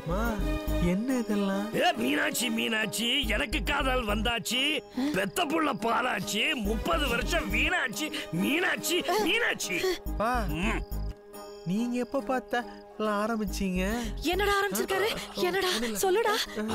மா என்ன இதெல்லாம் ஏ மீனாட்சி மீனாட்சி எனக்கு காதல் வந்தாச்சு பெத்த புள்ள பாலாச்சு முப்பது வருஷம் வீணாச்சு மீனாட்சி மீனாட்சி பா ம். நீங்க எப்ப பார்த்தா எல்லாம் ஆரம்பிச்சீங்க என்னடா ஆரம்பிச்சிருக்காரு என்னடா சொல்லுடா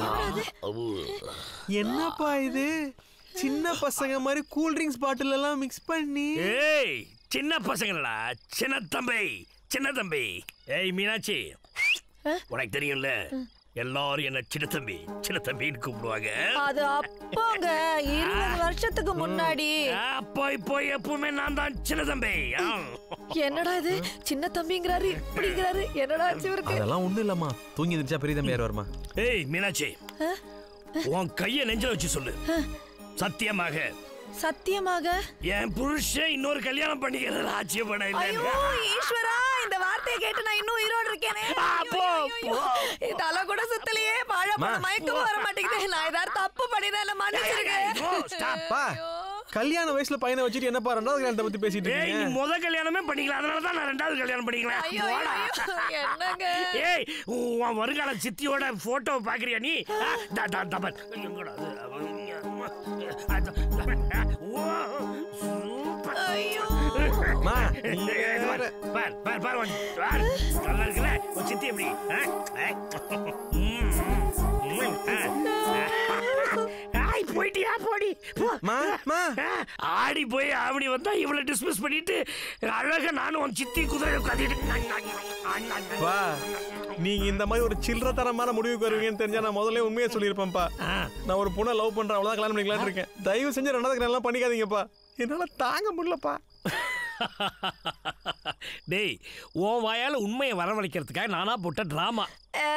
என்னப்பா இது சின்ன பசங்க மாதிரி கூல் ட்ரிங்க்ஸ் பாட்டில் எல்லாம் மிக்ஸ் பண்ணி ஏய் சின்ன பசங்களா சின்ன தம்பி சின்ன தம்பி ஏய் மீனாட்சி உனக்கு தெரியும்ல எல்லாரும் என்ன சின்ன தம்பி சின்ன தம்பின்னு கூப்பிடுவாங்க அது அப்போங்க இருபது வருஷத்துக்கு முன்னாடி அப்போ இப்போ எப்பவுமே நான் தான் சின்ன தம்பி ஆ. என்னடா இது சின்ன தம்பிங்கிறாரு இப்படிங்கிறாரு என்னடா ஆச்சு இவருக்கு அதெல்லாம் ஒண்ணும் இல்லம்மா தூங்கி எந்திரிச்சா பெரிய தம்பி யார் வருமா ஏய் மீனாட்சி உன் கைய நெஞ்சில வச்சு சொல்லு சத்தியமாக சத்தியமாக என் புருஷன் இன்னொரு கல்யாணம் பண்ணிக்கிறது ஆட்சியப்பட ஐயோ இல்லை ஈஸ்வரா இந்த வார்த்தையை கேட்டு நான் இன்னும் உயிரோடு இருக்கேனே ஆ, போ, ஐயோ, ஐயோ. தலை கூட சுத்தலையே வாழைப்பழம் மா. மயக்கமும் வர மாட்டேங்குது நான் ஏதாவது தப்பு பண்ணிதான் மன்னிச்சிருக்கேன் ஸ்டாப் கல்யாண வயசுல பையனை வச்சுட்டு என்னப்பா ரெண்டாவது கல்யாணத்தை பத்தி பேசிட்டு ஏய் நீ இருக்கீங்க முத கல்யாணமே பண்ணிக்கலாம் அதனால தான் நான் ரெண்டாவது கல்யாணம் பண்ணிக்கலாம் ஐயோ ஐயோ, போடா. ஐயோ, என்னங்க ஏய் உன் வருங்கால சித்தியோட போட்டோ பாக்குறியா நீ ஆ, தா, தா, தா, பார். எங்கடா அது? அது, ஓ, சூப்பர். ஐயோ மா, ஏய், நீங்க இது பார், வேற. பார், பார், பார், உன் பார். நல்லா இருக்குல்ல? உன் சித்தி எப்படி? ஆ? ஆ? ம், ம், ஆ. ஆய், போயிட்டியா போடி போ. மா, மா. ஆ, ஆடி போய் ஆவணி வந்தா இவளை டிஸ்மிஸ் பண்ணிட்டு அழகா நானும் உன் சித்தி குதிரை உட்காந்துட்டு பா நீங்க இந்த மாதிரி ஒரு சில்லறத்தனமான முடிவுக்கு வருவீங்கன்னு தெரிஞ்சா நான் முதல்ல உண்மையை சொல்லியிருப்பேன்ப்பா நான் ஒரு பொண்ணை லவ் பண்றேன் அவ்வளவுதான் கல்யாணம் பண்ணிக்கலாம்னு இருக்கேன் தயவு செஞ்சு ரெண்டாவது கல்யாணம் பண்ணிக்காதீங்கப்பா என்னால தாங்க முடியலப்பா டேய் உன் வாயால உண்மையை வரவழைக்கிறதுக்காக நானா போட்ட டிராமா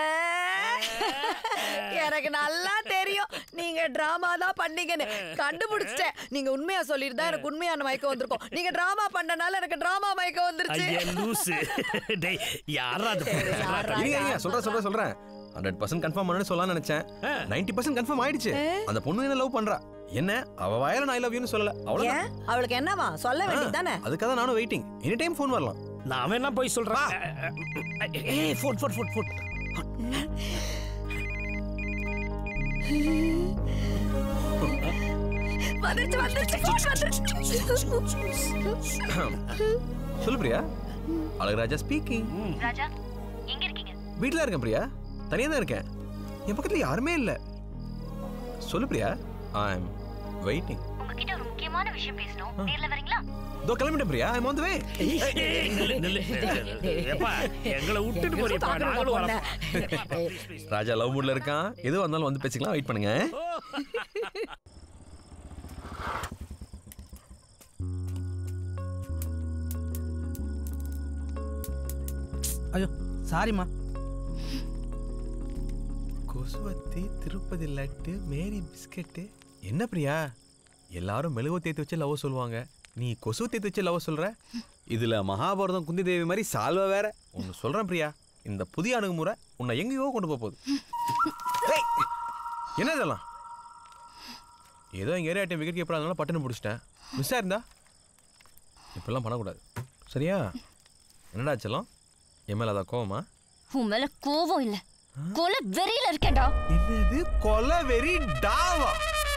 எனக்கு நல்லா தெரியும் நீங்க டிராமா தான் பண்ணீங்கன்னு கண்டுபிடிச்சிட்டேன் நீங்க உண்மையா சொல்லிட்டு தான் எனக்கு உண்மையான மயக்கம் வந்திருக்கும் நீங்க டிராமா பண்ணனால எனக்கு டிராமா மயக்கம் வந்துருச்சு ஐயா லூசு டேய் யாரா அது யாரா? இல்லைங்க ஐயா சொல்றேன் சொல்றேன் சொல்றேன் ஹண்ட்ரட் பர்சன்ட் கன்ஃபார்ம் பண்ணு சொல்லலாம்னு நினைச்சேன் ஆ. நைன்டி பர்சன்ட் கன்ஃபார்ம் ஆயிடுச்சு அந்த பொண்ணு என்ன லவ் பண்றா என்ன அவ வாயால நான் லவ் யூன்னு சொல்லல அவ்வளவுதான் ஏன் அவளுக்கு என்னவா சொல்ல வேண்டியது தானே அதுக்காக தான் நானும் வெயிட்டிங் எனி டைம் ஃபோன் வரலாம் நான் வேணா போய் சொல்றேன் ஏய் ஃபோன் ஃபோன் ஃபோன் ஃபோன் வந்துருச்சு வந்துருச்சு phone வந்துருச்சு சொல்லு பிரியா அழகராஜா ஸ்பீக்கிங் ராஜா எங்க இருக்கீங்க வீட்டில் இருக்கேன் பிரியா தனியாக தான் இருக்கேன் என் பக்கத்துல யாருமே இல்லை சொல்லு பிரியா ஐ எம் வெயிட்டிங் உங்ககிட்ட ஒரு முக்கியமான விஷயம் பேசணும் நேர்ல வரீங்களா இதோ கிளம்பிட்டேன் பிரியா ஐ ஆன் த வே ஏய், நில்லு, நில்லு. எப்பா, எங்களை விட்டுட்டு போறியப்பா நாங்களும் வரோம் ராஜா லவ் மூட்ல இருக்கான் எது வந்தாலும் வந்து பேசிக்கலாம் வெயிட் பண்ணுங்க ஐயோ சாரிம்மா கொசுவத்தி திருப்பதி லட்டு மேரி பிஸ்கெட்டு என்ன பிரியா எல்லாரும் மெழுகு தேய்த்து வச்சு லவ் சொல்லுவாங்க நீ கொசு தேய்த்து வச்சு லவ் சொல்ற இதுல மகாபாரதம் குந்தி தேவி மாதிரி சால்வ வேற ஒன்னு சொல்றேன் பிரியா இந்த புதிய அணுகுமுறை உன்னை எங்கேயோ கொண்டு போக போகுது ஏய், என்ன இதெல்லாம் ஏதோ எங்க ஏரியா டைம் விக்கெட் கீப்பர் அதனால பட்டுன்னு பிடிச்சிட்டேன் மிஸ் இருந்தா இப்பெல்லாம் பண்ணக்கூடாது சரியா என்னடா செல்லம் என் மேல அதான் கோவமா உன் மேல கோவம் இல்ல கொலை வெறியில இருக்கேன்டா என்னது கொலை வெறி டாவா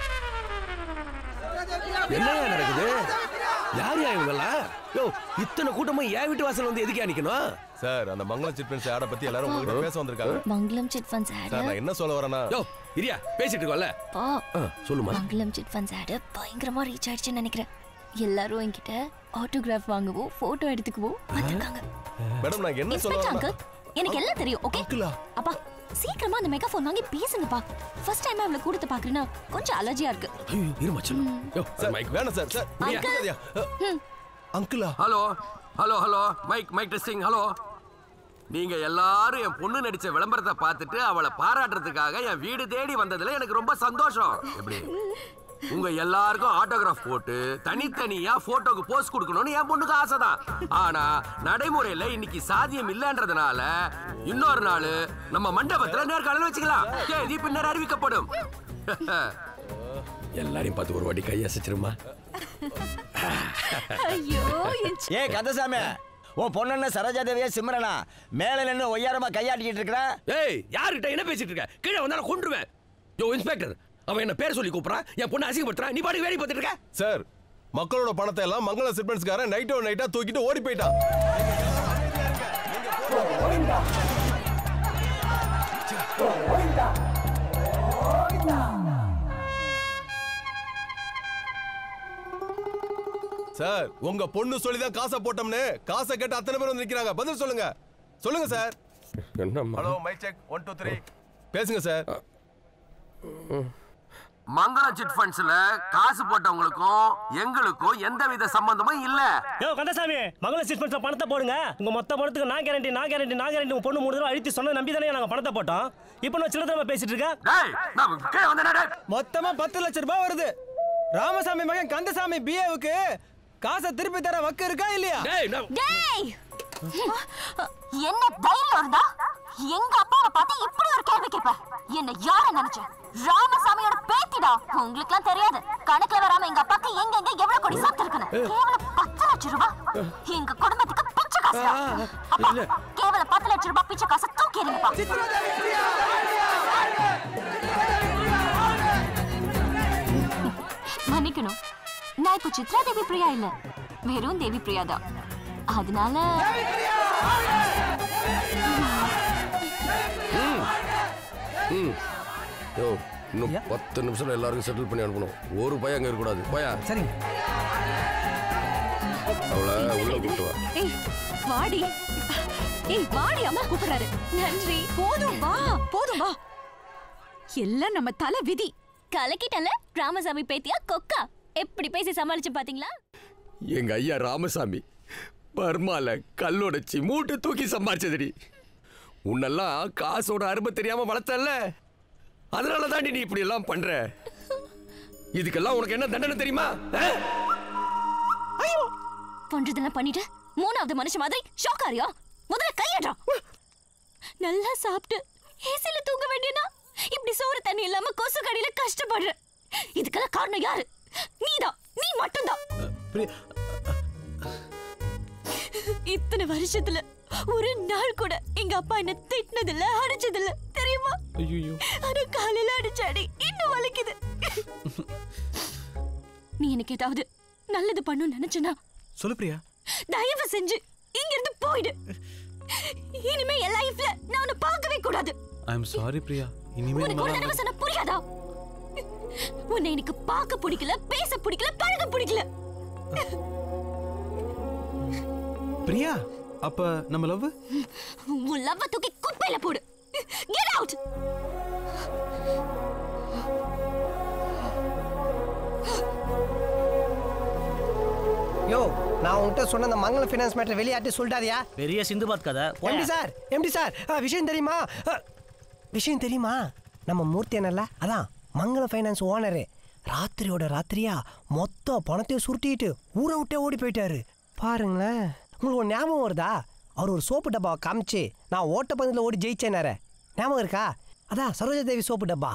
என்னையா நடக்குது யார் யா இவங்கெல்லாம் யோ இத்தனை கூட்டமா என் வீட்டு வாசல் வந்து எதுக்கே நிக்கணும் சார் அந்த மங்களம் சிட் ஃபண்ட்ஸ் ஆட பத்தி எல்லாரும் உங்ககிட்ட பேச வந்திருக்காங்க மங்களம் சிட் ஃபண்ட்ஸ் சார் ஆடு நான் என்ன சொல்ல வரேன்னா யோ இரியா பேசிட்டு இருக்கோம்ல பா ஆ, சொல்லுமா மங்களம் சிட் ஃபண்ட்ஸ் ஆடு பயங்கரமா ரீச் ஆயிடுச்சுன்னு நினைக்கிறேன் எல்லாரும் என்கிட்ட ஆட்டோகிராஃப் வாங்கவோ போட்டோ எடுத்துக்கவோ வந்திருக்காங்க மேடம் நான் என்ன சொல்ல இன்ஸ்பெக்டர் வரேன்னா அங்கிள் எனக்கு எல்லாம் தெரியும் ஓகே அங்கிளா? அப்பா சீக்கிரமா அந்த மெகாஃபோன் வாங்கி பேசுங்கப்பா ஃபர்ஸ்ட் டைம் அவளை கொடுத்து பாக்குறேன்னா கொஞ்சம் அலர்ஜியா இருக்கு ஐயோ இருமா சொல்லும் யோ சார் மைக் வேணாம் சார் சார் அங்கிள். இருக்காதயா. அ, அங்கிளா hello hello hello mike mike testing hello நீங்க எல்லாரும் என் பொண்ணு நடிச்ச விளம்பரத்தை பார்த்துட்டு அவளை பாராட்டுறதுக்காக என் வீடு தேடி வந்ததுல எனக்கு ரொம்ப சந்தோஷம் எப்படி உங்க எல்லாருக்கும் ஆட்டோகிராஃப் போட்டு தனித்தனியா போட்டோக்கு போஸ்ட் கொடுக்கணும்னு என் பொண்ணுக்கு ஆசைதான் ஆனா நடைமுறையில இன்னைக்கு சாத்தியம் இல்லன்றதுனால இன்னொரு நாள் நம்ம மண்டபத்துல நேர்காணல் வச்சுக்கலாம் தேதி பின்னர் அறிவிக்கப்படும் எல்லாரையும் பார்த்து ஒரு வாட்டி கையசைச்சிருமா ஐயோ என் ஏ கந்தசாமி உன் பொண்ணு சரோஜா தேவியா சிம்ரனா மேல நின்று ஒய்யாரமா கையாட்டிக்கிட்டு இருக்கிற ஏய் யார்கிட்ட என்ன பேசிட்டு இருக்க கீழே வந்தா நான் கொன்றுவேன் யோ இன்ஸ்பெக்டர் அவன் என்ன பேர் சொல்லி கூப்பிடுறான் என் பொண்ணு அசிங்கப்படுத்துறான் நீ பாட்டு வேடி பார்த்துட்டு இருக்க சார் மக்களோட பணத்தை எல்லாம் மங்கள சிட்மெண்ட்ஸ்காரன் நைட்டோ நைட்டா தூக்கிட்டு ஓடி போயிட்டான் சார் உங்க பொண்ணு சொல்லி தான் காசை போட்டோம்னு காசை கேட்டு அத்தனை பேர் வந்து நிக்கிறாங்க பதில் சொல்லுங்க சொல்லுங்க சார் என்னம்மா hello mic check one two three பேசுங்க சார் மங்களம் சிட் ஃபண்ட்ஸ்ல காசு போட்டவங்களுக்கும் எங்களுக்கும் எந்தவித சம்பந்தமும் இல்ல யோ கந்தசாமி மங்கள சிஸ்பென்ஸ்ல பணத்தை போடுங்க உங்க மொத்த பணத்துக்கு நான் கேரண்டி நான் கேரண்டி நான் கேரண்டி உங்க பொண்ணு மூணு தடவை அழுத்தி சொன்ன நம்பி தானே நாங்க பணத்தை போட்டோம் இப்போ நான் சில்லறை பேசிட்டு இருக்கேன் டேய் நான் கீழே வந்தேனா டேய் மொத்தமா பத்து லட்சம் ரூபாய் வருது ராமசாமி மகன் கந்தசாமி பிஏவுக்கு காசை திருப்பி தர வக்கு இருக்கா இல்லையா டேய் நான் டேய் என்ன தைரியம் இருந்தா எங்க அப்பாவை பார்த்து இப்படி ஒரு கேள்வி கேட்ப என்ன யார நினைச்ச ராமசாமியோட பேத்திடா உங்களுக்குலாம் தெரியாது கணக்குல வராம எங்க அப்பாக்கு எங்க எங்க எவ்வளவு கோடி சொத்து இருக்குன்னு கேவலம் பத்து லட்சம் ரூபாய் எங்க குடும்பத்துக்கு பிச்சை காசு அப்பா கேவலம் பத்து லட்சம் ரூபாய் பிச்சை காசை தூக்கி எறிங்கப்பா மன்னிக்கணும் நான் இப்போ சித்ரா தேவி பிரியா இல்ல வெறும் தேவி பிரியா தான் அதனால யோ இன்னும் பத்து நிமிஷம் எல்லாருக்கும் செட்டில் பண்ணி அனுப்பணும் ஒரு பையன் அங்க இருக்கக்கூடாது பையா சரிங்க அவளை உள்ள கூட்டு வா ஏய் வாடி ஏய் வாடி அம்மா கூப்பிடுறாரு நன்றி போதும் வா போதும் வா எல்லாம் நம்ம தலை விதி கலக்கிட்டல ராமசாமி பேத்தியா கொக்கா எப்படி பேசி சமாளிச்சு பாத்தீங்களா எங்க ஐயா ராமசாமி பர்மால கல்லோடச்சி மூட்டை தூக்கி சம்பாரிச்சதுடி உன்னெல்லாம் காசோட அருமை தெரியாம வளர்த்தல்ல அதனால தான் நீ இப்படி எல்லாம் பண்ற இதுக்கெல்லாம் உனக்கு என்ன தண்டனை தெரியுமா ஆ? பண்றதெல்லாம் பண்ணிட்டு மூணாவது மனுஷன் மாதிரி ஷாக் ஆறியா முதல்ல கையடா நல்லா சாப்பிட்டு ஏசில தூங்க வேண்டியனா இப்படி சோறு தண்ணி இல்லாம கொசு கடியில கஷ்டப்படுற இதுக்கெல்லாம் காரணம் யாரு நீதான் நீ மட்டும்தான் இத்தனை வருஷத்துல ஒரு நாள் கூட எங்க அப்பா என்ன திட்டினதில்ல அடிச்சதில்ல தெரியுமா ஐயோ ஆனா காலையில அடிச்ச அடி இன்னும் வலிக்குது நீ எனக்கு ஏதாவது நல்லது பண்ணணும்னு நினைச்சனா சொல்லு பிரியா தயவு செஞ்சு இங்க இருந்து போயிடு இனிமே என் லைஃப்ல நான் உன்னை பார்க்கவே கூடாது ஐ எம் சாரி பிரியா இனிமேல் உனக்கு ஒரு உன்னால தடவை சொன்னா புரியாதா உன்னை எனக்கு பார்க்க பிடிக்கல பேச பிடிக்கல பழக பிடிக்கல பிரியா அப்ப நம்ம லவ் உன் லவ்வ தூக்கி குப்பையில போடு கெட் அவுட் யோ நான் உன்கிட்ட சொன்ன அந்த மங்கள ஃபைனான்ஸ் மேட்டர் வெளியாட்டி சொல்லிட்டாதியா பெரிய சிந்துபாத் கதை எம்டி சார் எம்டி சார் ஆ, விஷயம் தெரியுமா ஆ, விஷயம் தெரியுமா நம்ம மூர்த்தி என்னல்ல அதான் மங்கள ஃபைனான்ஸ் ஓனரு ராத்திரியோட ராத்திரியா மொத்த பணத்தையும் சுருட்டிட்டு ஊரை விட்டே ஓடி போயிட்டாரு பாருங்களேன் உங்களுக்கு ஒரு ஞாபகம் வருதா அவர் ஒரு சோப்பு டப்பாவை காமிச்சு நான் ஓட்டப்பந்தத்தில் ஓடி ஜெயிச்சேனாரே ஞாபகம் இருக்கா அதான் சரோஜா தேவி சோப்பு டப்பா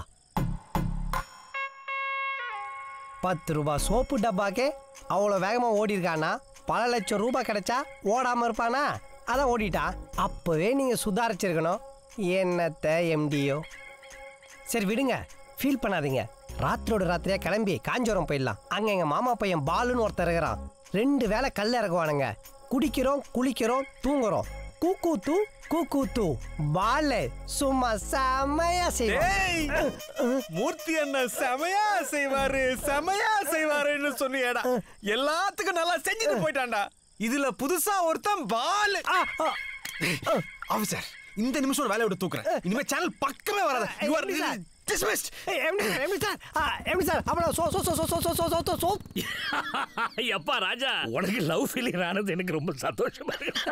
பத்து ரூபாய் சோப்பு டப்பாக்கே அவ்வளோ வேகமாக ஓடி இருக்கானா பல லட்சம் ரூபாய் கிடைச்சா ஓடாமல் இருப்பானா அதான் ஓடிட்டான் அப்போவே நீங்கள் சுதாரிச்சிருக்கணும் என்னத்த எம்டியோ சரி விடுங்க ஃபீல் பண்ணாதீங்க ராத்திரோட ராத்திரியா கிளம்பி காஞ்சோரம் போயிடலாம் அங்கே எங்கள் மாமா பையன் பாலுன்னு ஒருத்தர் இருக்கிறான் ரெண்டு வேளை கல் இறக்குவானுங்க குடிக்கிறோம் குளிக்கிறோம் தூங்குறோம் கூக்கூ தூ கூக்கூ தூ பாலு சும்மா செமையா செய்வான் மூர்த்தி அண்ணன் செமையா செய்வாரு செமையா செய்வாருன்னு சொன்னியடா எல்லாத்துக்கும் நல்லா செஞ்சுட்டு போயிட்டான்டா இதுல புதுசா ஒருத்தன் பால் ஆஃபீஸர் இந்த நிமிஷம் ஒரு வேலையை விட்டு தூக்குறேன் இனிமே சேனல் பக்கமே வராது யூ ஆர் எப்படி சார்? டிஸ்மிஸ்ட் ஏய், எம்டி சார், எம்டி சார் ஆ, எம்டி சார் அப்புறம் so so so so so so so so so அப்பா ராஜா உனக்கு லவ் ஃபீலிங் ஆனது எனக்கு ரொம்ப சந்தோஷமா இருக்கு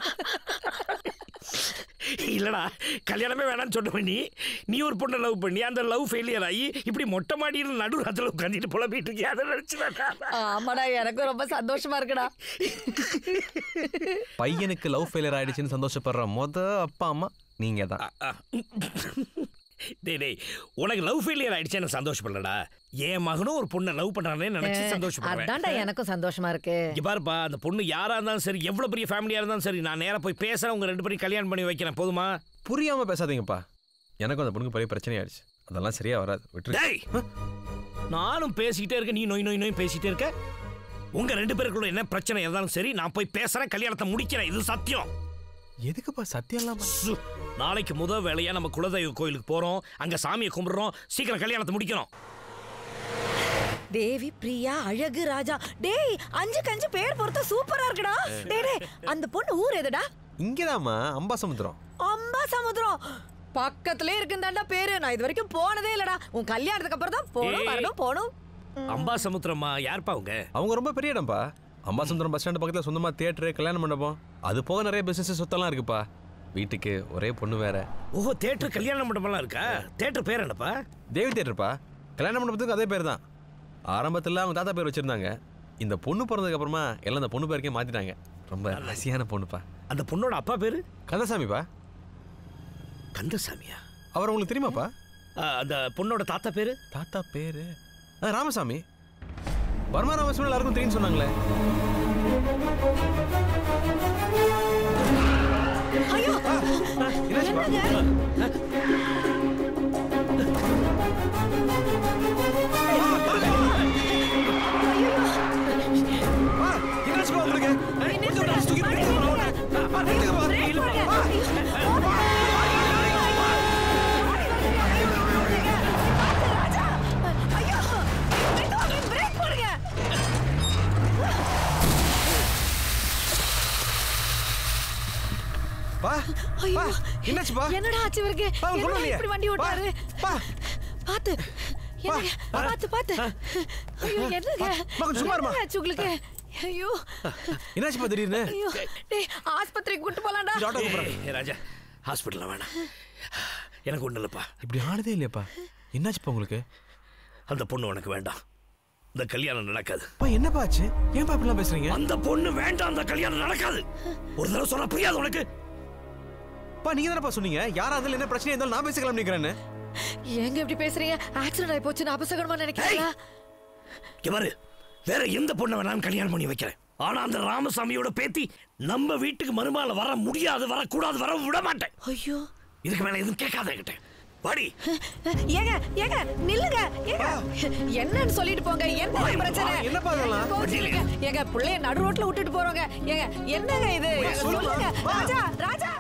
இல்லடா கல்யாணமே வேணாம்னு சொன்ன நீ நீ ஒரு பொண்ணை லவ் பண்ணி அந்த லவ் ஃபெயிலியர் ஆகி இப்படி மொட்டை மாடியில் நடு ராத்திரில உட்காந்துட்டு புலம்பிட்டு இருக்கியா அதை நினைச்சு ஆமாடா எனக்கும் ரொம்ப சந்தோஷமா இருக்குடா பையனுக்கு லவ் ஃபெயிலியர் ஆயிடுச்சுன்னு சந்தோஷப்படுற மொத அப்பா அம்மா நீங்க தான் டேய் டேய் உனக்கு லவ் ஃபெயிலியர் ஆயிடுச்சு எனக்கு சந்தோஷப்படலடா என் மகனும் ஒரு பொண்ணை லவ் பண்றானே நினைச்சு அதான்டா சந்தோஷப்படுறேன் எனக்கும் சந்தோஷமா இருக்கு இங்க பாருப்பா அந்த பொண்ணு யாரா இருந்தாலும் சரி எவ்வளவு பெரிய ஃபேமிலியா இருந்தாலும் சரி நான் நேரா போய் பேசுறேன் உங்க ரெண்டு பேரும் கல்யாணம் பண்ணி வைக்கிறேன் போதுமா புரியாம பேசாதீங்கப்பா எனக்கும் அந்த பொண்ணுக்கு பெரிய பிரச்சனை ஆயிடுச்சு அதெல்லாம் சரியா வராது விட்டுரு டேய் நானும் பேசிக்கிட்டே இருக்க நீ நோய் நோய் நோய் பேசிட்டே இருக்க உங்க ரெண்டு பேருக்குள்ள என்ன பிரச்சனை இருந்தாலும் சரி நான் போய் பேசுறேன் கல்யாணத்தை முடிக்கிறேன் இது சத்தியம் எதுக்குப்பா சத்தியம்லாம் சு, நாளைக்கு முதல் வேலையா நம்ம குலதெய்வ கோயிலுக்கு போறோம் அங்க சாமியை கும்பிடுறோம் சீக்கிரம் கல்யாணத்தை முடிக்கணும் தேவி பிரியா அழகு ராஜா டேய் அஞ்சுக்கு அஞ்சு பேர் பொறுத்த சூப்பரா இருக்குடா டேய் டேய் அந்த பொண்ணு ஊர் எதுடா இங்கதாம்மா அம்பாசமுத்திரம் அம்பா சமுத்திரம் பக்கத்துலயே இருக்குந்தாண்டா பேரு நான் இது வரைக்கும் போனதே இல்லடா உன் கல்யாணத்துக்கு அப்புறம் தான் போகணும் ஏய். வரணும் போகணும் அம்பா சமுத்திரமா யார்ப்பா அவங்க அவங்க ரொம்ப பெரிய இடம்ப்பா அம்பாசமுத்திரம் பஸ் ஸ்டாண்ட் பக்கத்துல சொந்தமா தியேட்டரு கல்யாண மண்டபம் அது போக நிறைய பிசினஸ் சொத்தெல்லாம் இருக்குப்பா வீட்டுக்கு ஒரே பொண்ணு வேற ஓஹோ தேட்டர் கல்யாண மண்டபம்லாம் இருக்கா தேட்டர் பேர் என்னப்பா தேவி தியேட்டர்ப்பா கல்யாண மண்டபத்துக்கு அதே பேர் தான் ஆரம்பத்தில் அவங்க தாத்தா பேர் வச்சிருந்தாங்க இந்த பொண்ணு பிறந்ததுக்கு அப்புறமா எல்லாம் அந்த பொண்ணு பேருக்கே மாத்திட்டாங்க ரொம்ப ரசியான பொண்ணுப்பா அந்த பொண்ணோட அப்பா பேரு கந்தசாமிப்பா கந்தசாமியா அவர் உங்களுக்கு தெரியுமாப்பா ஆ, அந்த பொண்ணோட தாத்தா பேரு தாத்தா பேரு ஆ, ராமசாமி வர்மா ராமசாமி எல்லாருக்கும் தெரியும்னு சொன்னாங்களே ஐயோ என்னாச்சுப்பா? ஆ, என்னாச்சுப்பா உங்களுக்கு கொஞ்சம் நான் தூக்கி பிடிக்க போறேன். ஆ, நிறுத்துங்கப்பா. ஐயோ மெதுவாக பிரேக் போடுங்க பா, ஐயோ பா, என்னாச்சுப்பா என்னடா ஆச்சு இவருக்கு பா, ஒண்ணும் என்னடா இல்லையே. இப்படி வண்டி பா, ஓட்டாரு பா. பாத்து என்னங்க பாத்து பாத்து ஐயோ என்னங்க பா, கொஞ்சம் சும்மா இருமா. என்னங்க ஆச்சு உங்களுக்கு ஐயோ என்னாச்சுப்பா திடீர்னு ஐயோ டேய் ஆஸ்பத்திரிக்கு கூட்டு போலாம்டா ஆட்டோ கூப்பிடுறேன் ஏய், ராஜா ஹாஸ்பிட்டலில் வேணாம் எனக்கு ஒன்றும் இல்லைப்பா இப்படி ஆனதே இல்லையாப்பா என்னாச்சுப்பா உங்களுக்கு அந்த பொண்ணு உனக்கு வேண்டாம் இந்த கல்யாணம் நடக்காது பா என்னப்பா ஆச்சு ஏன்பா அப்படிலாம் பேசுறீங்க அந்த பொண்ணு வேண்டாம் அந்த கல்யாணம் நடக்காது ஒரு தடவை சொன்னா புரியாது உனக்கு பா நீங்க தானப்பா சொன்னீங்க யாரா இருந்தாலும் என்ன பிரச்சனை இருந்தாலும் நான் பேசிக்கலாம் நினைக்கிறேன்னு ஏங்க இப்படி பேசுறீங்க ஆக்சிடென்ட் ஆயி போச்சுன்னு அபசகரமா நினைக்கிறீங்களா இங்க பாரு வேற எந்த பொண்ணை வேணாலும் கல்யாணம் பண்ணி வைக்கிறேன் ஆனா அந்த ராமசாமியோட பேத்தி நம்ம வீட்டுக்கு மருமால வர முடியாது வரக்கூடாது வர விட மாட்டேன் ஐயோ இதுக்கு மேல எதுவும் கேட்காத என்கிட்ட வாடி ஏங்க ஏங்க நில்லுங்க ஏங்க என்னன்னு சொல்லிட்டு போங்க என்ன வாய், பிரச்சனை வாய், என்னப்பா இதெல்லாம்? கோவிச்சுக்கங்க. ஏங்க பிள்ளைய நடு ரோட்ல விட்டுட்டு போறோங்க ஏங்க என்னங்க இது சொல்லுமா? சொல்லுங்க வா. ராஜா ராஜா